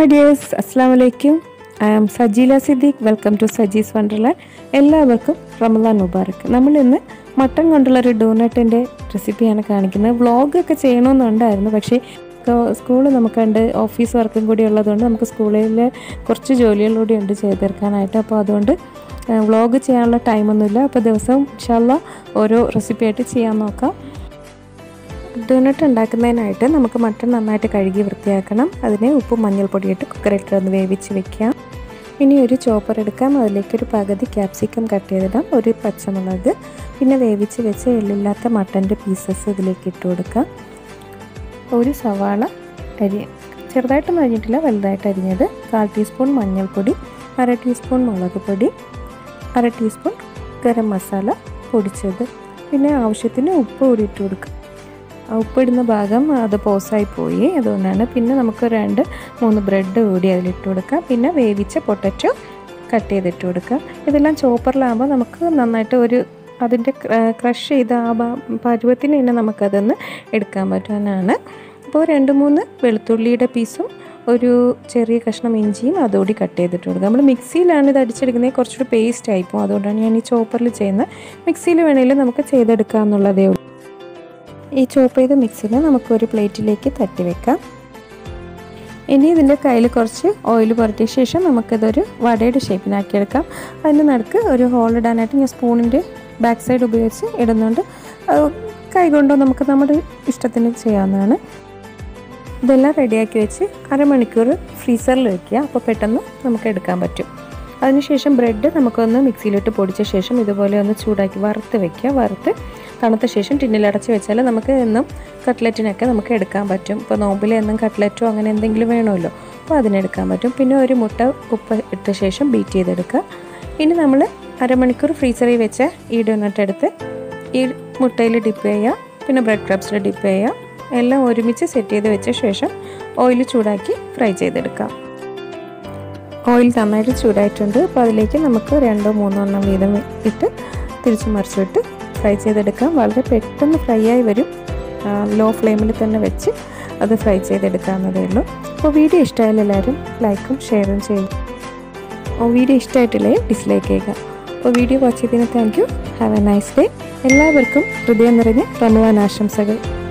my dears അസ്സാം വലൈക്കും I am Sajeela Siddique welcome to Sajees Wonderland എല്ലാവർക്കും റമദാൻ മുബാറക്ക് നമ്മൾ ഇന്ന് മട്ടൺ കൊണ്ടുള്ള ഒരു ഡോനട്ടിൻ്റെ റെസിപ്പിയാണ് കാണിക്കുന്നത് വ്ളോഗൊക്കെ ചെയ്യണമെന്നുണ്ടായിരുന്നു പക്ഷേ സ്കൂൾ നമുക്കുണ്ട് ഓഫീസ് വർക്കും കൂടി ഉള്ളതുകൊണ്ട് നമുക്ക് സ്കൂളിൽ കുറച്ച് ജോലികൾ കൂടി ഉണ്ട് ചെയ്ത് തീർക്കാനായിട്ട് അപ്പോൾ അതുകൊണ്ട് വ്ളോഗ് ചെയ്യാനുള്ള ടൈമൊന്നുമില്ല അപ്പോൾ ദിവസവും ഇൻഷാല്ല ഓരോ റെസിപ്പി ആയിട്ട് ചെയ്യാൻ നോക്കാം ഡോനട്ട് ഉണ്ടാക്കുന്നതിനായിട്ട് നമുക്ക് മട്ടൺ നന്നായിട്ട് കഴുകി വൃത്തിയാക്കണം അതിനെ ഉപ്പും മഞ്ഞൾപ്പൊടിയിട്ട് കുക്കറിലിട്ട് ഒന്ന് വേവിച്ച് വെക്കാം ഇനി ഒരു ചോപ്പർ എടുക്കാം അതിലേക്ക് ഒരു പകുതി ക്യാപ്സിക്കം കട്ട് ചെയ്തിടാം ഒരു പച്ചമുളക് പിന്നെ വേവിച്ച് വെച്ച് എള്ളില്ലാത്ത മട്ടൻ്റെ പീസസ് ഇതിലേക്ക് ഇട്ട് കൊടുക്കാം ഒരു സവാള അരി ചെറുതായിട്ടൊന്നും അരിഞ്ഞിട്ടില്ല വലുതായിട്ട് അരിഞ്ഞത് കാൽ ടീസ്പൂൺ മഞ്ഞൾപ്പൊടി അര ടീസ്പൂൺ മുളക് പൊടി അര ടീസ്പൂൺ ഗരം മസാല പൊടിച്ചത് പിന്നെ ആവശ്യത്തിന് ഉപ്പ് കൂടി ഇട്ട് കൊടുക്കുക ഉപ്പിടുന്ന ഭാഗം അത് പോസായി പോയി അതുകൊണ്ടാണ് പിന്നെ നമുക്ക് രണ്ട് മൂന്ന് ബ്രെഡ് കൂടി അതിലിട്ട് കൊടുക്കുക പിന്നെ വേവിച്ച പൊട്ടറ്റോ കട്ട് ചെയ്തിട്ട് കൊടുക്കുക ഇതെല്ലാം ചോപ്പറിലാകുമ്പോൾ നമുക്ക് നന്നായിട്ട് ഒരു അതിൻ്റെ ക്രഷ് ചെയ്ത ആ പരുവത്തിന് തന്നെ നമുക്കതൊന്ന് എടുക്കാൻ പറ്റുന്നതാണ് അപ്പോൾ രണ്ട് മൂന്ന് വെളുത്തുള്ളിയുടെ പീസും ഒരു ചെറിയ കഷ്ണം ഇഞ്ചിയും അതുകൂടി കട്ട് ചെയ്തിട്ട് കൊടുക്കുക നമ്മൾ മിക്സിയിലാണ് ഇത് അടിച്ചെടുക്കുന്നത് കുറച്ചുകൂടി പേസ്റ്റ് ആയിപ്പോൾ അതുകൊണ്ടാണ് ഞാൻ ഈ ചോപ്പറിൽ ചെയ്യുന്നത് മിക്സിയിൽ വേണമെങ്കിലും നമുക്ക് ചെയ്തെടുക്കാം എന്നുള്ളതേ ഉള്ളൂ ഈ ചോപ്പ് ചെയ്ത മിക്സിനെ നമുക്കൊരു പ്ലേറ്റിലേക്ക് തട്ടി വെക്കാം ഇനി ഇതിൻ്റെ കയ്യിൽ കുറച്ച് ഓയിൽ പുരട്ടിയ ശേഷം നമുക്കിതൊരു വടയുടെ ഷേപ്പിനാക്കിയെടുക്കാം അതിൻ്റെ നടുക്ക് ഒരു ഹോൾ ഇടാനായിട്ട് ഞാൻ സ്പൂണിൻ്റെ ബാക്ക് സൈഡ് ഉപയോഗിച്ച് ഇടുന്നുണ്ട് കൈ കൊണ്ടോ നമുക്ക് നമ്മുടെ ഇഷ്ടത്തിന് ചെയ്യാവുന്നതാണ് ഇതെല്ലാം റെഡിയാക്കി വെച്ച് അരമണിക്കൂർ ഫ്രീസറിൽ വെക്കുക അപ്പോൾ പെട്ടെന്ന് നമുക്ക് എടുക്കാൻ പറ്റും അതിനുശേഷം ബ്രെഡ് നമുക്കൊന്ന് മിക്സിയിലിട്ട് പൊടിച്ച ശേഷം ഇതുപോലെ ഒന്ന് ചൂടാക്കി വറുത്ത് വെക്കുക വറുത്ത് തണുത്ത ശേഷം ടിന്നിൽ അടച്ച് വെച്ചാൽ നമുക്ക് എന്നും കട്ട്ലറ്റിനൊക്കെ നമുക്ക് എടുക്കാൻ പറ്റും ഇപ്പോൾ നോമ്പിൽ എന്നും കട്ട്ലറ്റോ അങ്ങനെ എന്തെങ്കിലും വേണമല്ലോ അപ്പോൾ അതിനെടുക്കാൻ പറ്റും പിന്നെ ഒരു മുട്ട ഉപ്പ് ഇട്ട ശേഷം ബീറ്റ് ചെയ്തെടുക്കുക ഇനി നമ്മൾ അരമണിക്കൂർ ഫ്രീസറിൽ വെച്ച ഈ ഡൊനട്ട് എടുത്ത് ഈ മുട്ടയിൽ ഡിപ്പ് ചെയ്യുക പിന്നെ ബ്രെഡ് ക്രബ്സിൽ ഡിപ്പ് ചെയ്യുക എല്ലാം ഒരുമിച്ച് സെറ്റ് ചെയ്ത് വെച്ച ശേഷം ഓയിൽ ചൂടാക്കി ഫ്രൈ ചെയ്തെടുക്കാം ഓയിൽ നന്നായിട്ട് ചൂടായിട്ടുണ്ട് അപ്പോൾ അതിലേക്ക് നമുക്ക് രണ്ടോ മൂന്നോ എണ്ണം വീതം ഇട്ട് തിരിച്ച് മറിച്ചിട്ട് ഫ്രൈ ചെയ്തെടുക്കാം വളരെ പെട്ടെന്ന് ഫ്രൈ ആയി വരും ലോ ഫ്ലെയിമിൽ തന്നെ വെച്ച് അത് ഫ്രൈ ചെയ്തെടുക്കാവുന്നതേ ഉള്ളൂ അപ്പോൾ വീഡിയോ ഇഷ്ടമായാലും എല്ലാവരും ലൈക്കും ഷെയറും ചെയ്യും വീഡിയോ ഇഷ്ടമായിട്ടില്ലേ ഡിസ്ലൈക്ക് ചെയ്യുക അപ്പോൾ വീഡിയോ വാച്ച് ചെയ്തതിന് thank you have a nice day എല്ലാവർക്കും ഹൃദയം നിറഞ്ഞ റമവാൻ ആശംസകൾ